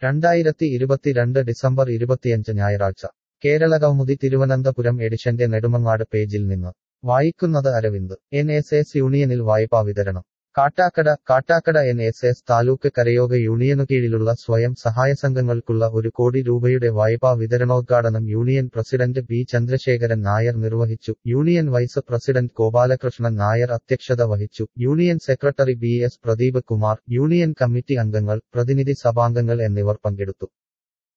രണ്ടായിരത്തി ഇരുപത്തിരണ്ട് ഡിസംബർ ഇരുപത്തിയഞ്ച് ഞായറാഴ്ച കേരളകൗമുദി തിരുവനന്തപുരം എഡിഷന്റെ നെടുമങ്ങാട് പേജിൽ നിന്ന് വായിക്കുന്നത് അരവിന്ദ് എൻ എസ് എസ് യൂണിയനിൽ വായ്പാ വിതരണം Kattakada Kattakada N S S taluk കരയോഗ യൂണിയനു കീഴിലുള്ള സ്വയം സഹായ സംഘങ്ങൾക്കുള്ള ഒരു കോടി രൂപയുടെ വായ്പാ വിതരണോദ്ഘാടനം union president B Chandrasekharan Nair നിർവഹിച്ചു union vice president Gopalakrishnan Nair അധ്യക്ഷത വഹിച്ചു union secretary B S Pradeep Kumar union committee അംഗങ്ങൾ പ്രതിനിധി സഭാംഗങ്ങൾ എന്നിവർ പങ്കെടുത്തു